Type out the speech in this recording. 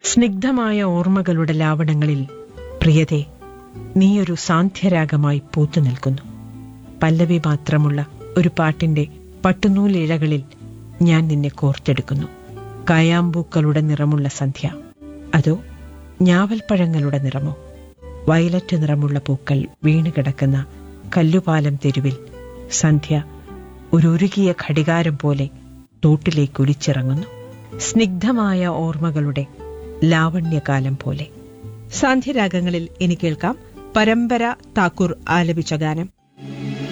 സ്നിഗ്ധമായ ഓർമ്മകളുടെ ലാവണങ്ങളിൽ പ്രിയതെ നീയൊരു സാന്ധ്യരാഗമായി പൂത്തു നിൽക്കുന്നു പല്ലവി മാത്രമുള്ള ഒരു പാട്ടിന്റെ പട്ടുനൂലിഴകളിൽ ഞാൻ നിന്നെ കോർത്തെടുക്കുന്നു കായാമ്പൂക്കളുടെ നിറമുള്ള സന്ധ്യ അതോ ഞാവൽപ്പഴങ്ങളുടെ നിറമോ വയലറ്റ് നിറമുള്ള പൂക്കൾ വീണുകിടക്കുന്ന കല്ലുപാലം തെരുവിൽ സന്ധ്യ ഒരു ഉരുകിയ ഘടികാരം പോലെ തോട്ടിലേക്ക് ഒലിച്ചിറങ്ങുന്നു സ്നിഗ്ധമായ ഓർമ്മകളുടെ ലാവണ്യകാലം പോലെ സാന്ധ്യരാഗങ്ങളിൽ ഇനി കേൾക്കാം പരമ്പര താക്കൂർ ആലപിച്ച ഗാനം